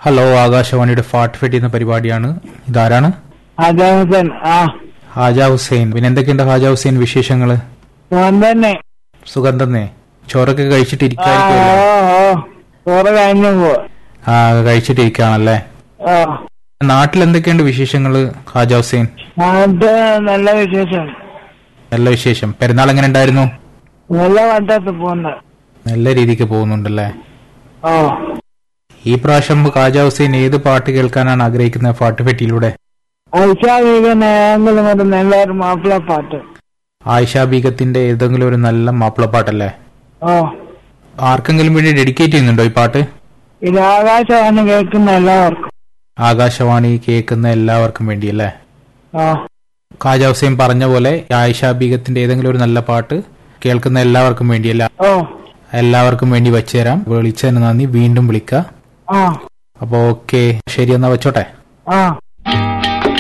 hello ആകാശവാണിയുടെ ഫാട്ട് ഫെറ്റ് എന്ന പരിപാടിയാണ് ഇതാരാണ് അജാഹുസൻ ആ ഹാജ ഹുസൈൻ പിന്നെ എന്തൊക്കെയുണ്ട് ഹാജ ഹുസൈൻ വിശേഷങ്ങള് ഞാൻ തന്നെ സുഖം തന്നെ ചോറൊക്കെ കഴിച്ചിട്ട് ആ ഇരിക്കായിരിക്കുമല്ലോ ഓ ഓ ചോറ് കഴിഞ്ഞു പോ ആ കഴിച്ചിട്ട് ഇരിക്കാണല്ലേ ഓ നാട്ടിൽ എന്തൊക്കെയുണ്ട് വിശേഷങ്ങള് ഹാജ ഹുസൈൻ നാട്ട് നല്ല വിശേഷം നല്ല വിശേഷം പെരുന്നാൾ എങ്ങനെ ഉണ്ടായിരുന്നു നല്ല വട്ടത്ത് പോന്ന നല്ല രീതിക്ക് പോകുന്നുണ്ടല്ലേ ഓ ഈ പ്രാവശ്യം ഹാജ ഹുസൈൻ ഏത് പാട്ട് കേൾക്കാനാണ് ആഗ്രഹിക്കുന്നത് ഫാട്ട് ഫെറ്റിയിലൂടെ ഐഷാവികൻ ഏതെങ്കിലും ഒരു നല്ലൊരു മാപ്പിള പാട്ട് ആയിഷ ബീഗത്തിന്റെ ഏതെങ്കിലും ഒരു നല്ല മാപ്പിളപ്പാട്ടല്ലേ ഓ ആർക്കെങ്കിലും വേണ്ടി ഡെഡിക്കേറ്റ് ചെയ്യുന്നുണ്ടോ ഈ പാട്ട് ഇത് ആകാശവാണി കേൾക്കുന്ന എല്ലാവർക്കും ആകാശവാണി കേൾക്കുന്ന എല്ലാവർക്കും വേണ്ടിയല്ലേ ഓ ഖാജ ഹുസൈൻ പറഞ്ഞ പോലെ ആയിഷ ബീഗത്തിന്റെ ഏതെങ്കിലും ഒരു നല്ല പാട്ട് കേൾക്കുന്ന എല്ലാവർക്കും വേണ്ടിയല്ല ഓ എല്ലാവർക്കും വേണ്ടി വെച്ചു തരാം വിളിച്ചതിന് നന്ദി വീണ്ടും വിളിക്കുക ആ അപ്പൊ ഓക്കെ ശരി എന്നാ വെച്ചോട്ടെ ആ